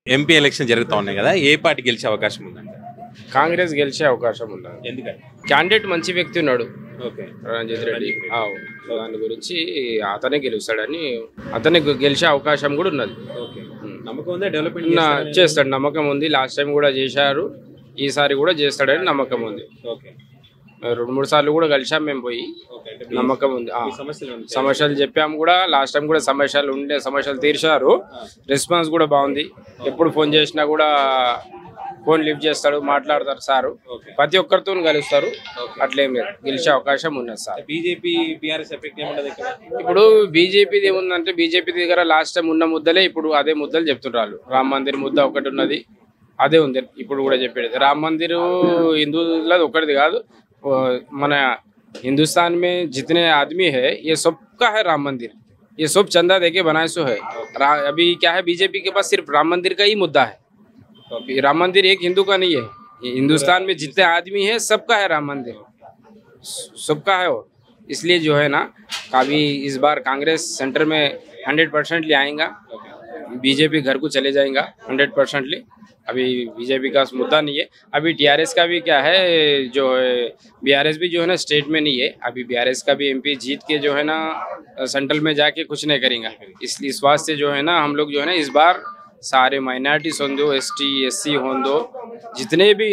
MP election జరుగుతూ ఉన్నాయి కదా ఏ పార్టీ గెలిచే అవకాశం ఉందంట కాంగ్రెస్ గెలిచే అవకాశం ఉన్నది ఎందుకని క్యాండిడేట్ మంచి వ్యక్తి ఉన్నాడు ఓకే రంజిత్ రెడ్డి ఆవు. దాని గురించి అతనే గెలుస్తాడని అతనే గె- గెలిచే అవకాశం కూడా ఉన్నది ఓకే నమ్మకం ఉందా డెవలప్మెంట్ నా- చేస్తాడు నమ్మకం ఉంది లాస్ట్ టైం కూడా చేశారు ఈసారి కూడా చేస్తాడని నమ్మకం ఉంది ఓకే రెండు మూడు సార్లు కూడా కలిసాం మేము పోయి ఓకే అంటే నమ్మకం ఉంది ఆ. మీ సమస్యలు ఉంటాయి. సమస్యలు చెప్పాము కూడా లాస్ట్ టైం కూడా సమస్యలు ఉండే సమస్యలు తీర్చారు రెస్పాన్స్ కూడా బాగుంది ఎప్పుడు ఫోన్ చేసినా కూడా ఫోన్ లిఫ్ట్ చేస్తాడు మాట్లాడతారు సారు ఓకే. ప్రతి ఒక్కరితో కలుస్తారు అట్లేం లేదు గెలిచే అవకాశం ఉన్నది సార్ బీజేపీ బీఆర్ఎస్ ఎఫెక్ట్ ఏముండదు ఇక్కడ ఇప్పుడు బీజేపీది ఏముందంటే బీజేపీ దగ్గర లాస్ట్ టైం ఉన్న ముద్దలే ఇప్పుడు అదే ముద్దలు చెప్తున్నారు రామ్ మందిర్ ముద్ద ఒకటి ఉన్నది అదే ఉంది ఇప్పుడు కూడా చెప్పేది రామ్ మందిర్ హిందువులది ఒకటిది కాదు ఓ, మన हिंदुस्तान में जितने आदमी है ये सबका है राम मंदिर ये सब चंदा देके बनाए सो है रा- अभी क्या है बीजेपी के पास सिर्फ राम मंदिर का ही मुद्दा है राम मंदिर एक हिंदू का नहीं है ये हिंदुस्तान में जितने आदमी है सबका है राम मंदिर सबका है वो इसलिए जो है ना काफ़ी इस बार कांग्रेस सेंटर में हंड्रेड परसेंटली आएगा बीजेपी घर को चले जाएगा हंड्रेड परसेंटली अभी बीजेपी का मुद्दा नहीं है अभी टीआरएस का भी क्या है जो है बीआरएस भी जो है ना स्टेट में नहीं है अभी बीआरएस का भी एमपी जीत के जो है ना सेंट्रल में जाके कुछ नहीं करेंगे इसलिए इस वास्ते जो है ना हम लोग जो है ना इस बार सारे माइनॉरिटीज हों दो एस टी एस सी हों दो जितने भी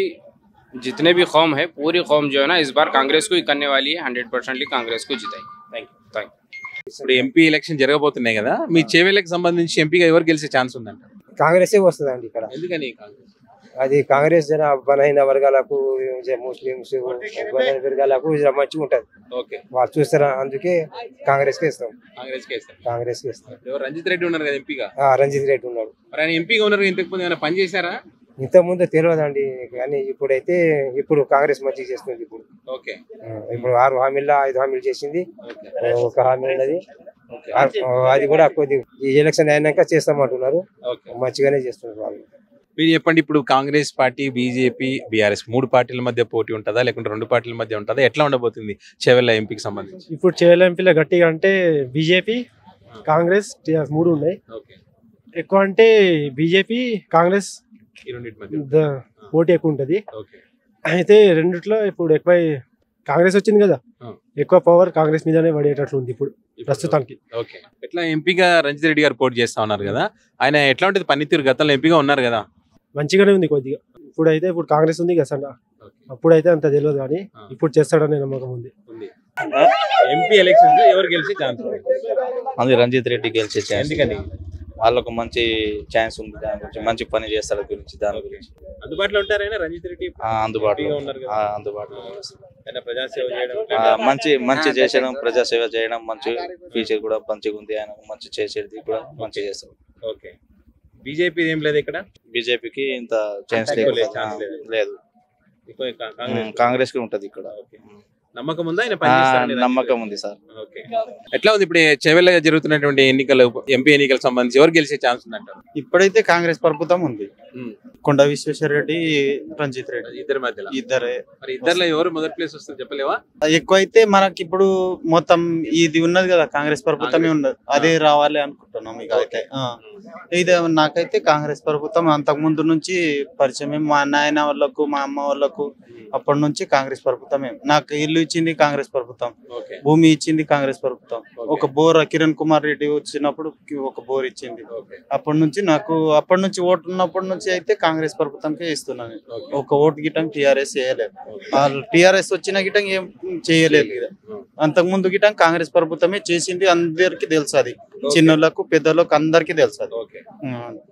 जितने भी कौम है पूरी कौम जो है ना इस बार कांग्रेस को ही करने वाली है हंड्रेड परसेंटली कांग्रेस को जिताई థ్యాంక్ యూ थैंक ఇప్పుడు ఎంపీ ఎలక్షన్ జరగబోతున్నాయి కదా మీ చేవేళ్ళకి సంబంధించి ఎంపీగా ఎవరు గెలిచే ఛాన్స్ ఉందంట కాంగ్రెసే వస్తుందండి ఇక్కడ ఎందుకని కాంగ్రెస్ అది కాంగ్రెస్ జన బలహీన వర్గాలకు జ- ముస్లిమ్స్ బలహీన వర్గాలకు జర మంచిగా ఉంటది ఓకే వాళ్ళు చూస్తారా అందుకే కాంగ్రెస్ కి ఇస్తాం కాంగ్రెస్ కే ఇస్తారు కాంగ్రెస్ కి ఇస్తాం ఎవరు రంజిత్ రెడ్డి ఉన్నారు కదా ఎంపీగా ఆ, రంజిత్ రెడ్డి ఉన్నాడు మరి ఆయన ఎంపీగా ఉన్నారు ఇంతకు ముందు ఏమైనా పని చేశారా ఇంత ముందు తెలియదండి కానీ ఇప్పుడైతే ఇప్పుడు కాంగ్రెస్ మంచిగా చేస్తుంది ఇప్పుడు ఓకే ఆ, ఇప్పుడు ఆరు హామీల్లో ఐదు హామీలు చేసింది ఓకే ఆ, ఒక హామీ ఉన్నది ఆ, అది కూడా కొద్ది ఈ ఎలక్షన్ అయినాక చేస్తామంటున్నారు ఓకే మంచిగానే చేస్తున్నారు వాళ్ళు మీరు చెప్పండి ఇప్పుడు కాంగ్రెస్ పార్టీ బీజేపీ బీఆర్ఎస్ మూడు పార్టీల మధ్య పోటీ ఉంటుందా లేకుంటే రెండు పార్టీల మధ్య ఉంటుందా ఎట్లా ఉండబోతుంది చెవెళ్ళ ఎంపీకి సంబంధించి ఇప్పుడు చేవెలంపిలో గట్టిగా అంటే బీజేపీ కాంగ్రెస్ టీఆర్ఎస్ మూడు ఉన్నాయి ఓకే ఎక్కువ అంటే బీజేపీ కాంగ్రెస్ ఈ రెండింటి మధ్య ద- పోటీ ఎక్కువ ఉంటది ఓకే అయితే రెండిట్లో ఇప్పుడు ఎక్కువ కాంగ్రెస్ వచ్చింది కదా ఆ. ఎక్కువ పవర్ కాంగ్రెస్ మీదనే పడేటట్లు ఉంది ఇప్పుడు ప్రస్తుతానికి ఓకే ఎట్లా ఎంపీగా రంజిత్ రెడ్డి గారు పోటీ చేస్తా ఉన్నారు కదా ఆయన ఎట్లా ఉంటుంది పనితీరు గతంలో ఎంపీగా ఉన్నారు కదా మంచిగానే ఉంది కొద్దిగా ఇప్పుడు అయితే ఇప్పుడు కాంగ్రెస్ ఉంది కదా సార్ అప్పుడైతే అంత తెలియదు కానీ ఆ. ఇప్పుడు చేస్తాడనే నమ్మకం ఉంది ఉంది ఎంపీ ఎలక్షన్ ఎవరు గెలిచే ఛాన్స్ అది రంజిత్ రెడ్డి గెలిచే ఛాన్స్ ఎందుకని వాళ్ళకు మంచి ఛాన్స్ ఉంది దాని గురించి మంచి పని చేస్తారు గురించి దాని గురించి అందుబాటులో ఉంటారైనా రంజిత్ రెడ్డి ఆ, అందుబాటులో ఎంపీగా ఉన్నారు కదా ఆ, అందుబాటులో ఆయన ప్రజాసేవ చేయడం ఆ, మంచి మంచి చేసడం ప్రజాసేవ చేయడం మంచి ఫ్యూచర్ కూడా మంచిగా ఉంది ఆయన మంచి చేసేది కూడా మంచి చేస్తారు ఓకే బీజేపీ ఏం లేదు ఇక్కడ బీజేపీకి ఇంత ఛాన్స్ తక్కువ లేదు లేదు, ఛాన్స్ లేదు. లేదు ఎక్కువ కా- కాంగ్రెస్ కాంగ్రెస్ కి ఉంటది ఇక్కడ ఓకే. నమ్మకం ఉందా ఆయన ఆ, పని చేస్తారని నమ్మకం ఉంది సార్ ఓకే ఎట్లా ఉంది ఇప్పుడు చెవెళ్ళ జరుగుతున్నటువంటి ఎన్నికలు ఎంపీ ఎన్నికలకు సంబంధించి ఎవరు గెలిచే ఛాన్స్ ఉందంటారు ఇప్పుడైతే కాంగ్రెస్ ప్రభుత్వం ఉంది ఉమ్. కొండ విశ్వేశ్వర రెడ్డి రంజిత్ రెడ్డి ఇద్దరి మధ్యలో ఇద్దరే మరి ఇద్దరులో ఎవరు మొదటి ప్లేస్ వస్తుంది చెప్పలేవా ఎక్కువ అయితే మనకి ఇప్పుడు మొత్తం ఇది ఉన్నది కదా కాంగ్రెస్ ప్రభుత్వమే ఉన్నది అదే రావాలి అనుకుంటున్నాం ఇక అయితే ఆ. ఇది నాకైతే కాంగ్రెస్ ప్రభుత్వం అంతకు ముందు నుంచి పరిచయం మా నాయన వాళ్ళకు మా అమ్మ వాళ్ళకు అప్పటి నుంచి కాంగ్రెస్ ప్రభుత్వమే నాకు ఇల్లు ఇచ్చింది కాంగ్రెస్ ప్రభుత్వం ఓకే భూమి ఇచ్చింది కాంగ్రెస్ ప్రభుత్వం ఒక బోర్ కిరణ్ కుమార్ రెడ్డి వచ్చినప్పుడు ఒక బోర్ ఇచ్చింది ఓకే అప్పటి నుంచి నాకు అప్పటి నుంచి ఓటు ఉన్నప్పటి నుంచి అయితే కాంగ్రెస్ ప్రభుత్వంకే ఇస్తున్నాను ఓకే. ఒక ఓటు గిటం టిఆర్ఎస్ చేయలేదు వాళ్ళు టిఆర్ఎస్ వచ్చిన గిటం ఏం చేయలేదు ఇక. అంతకు ముందు గిటం కాంగ్రెస్ ప్రభుత్వమే చేసింది అందరికి తెలుసు అది చిన్నోళ్ళకు పెద్దోళ్ళకు అందరికి తెలుసు అది ఓకే ఉం.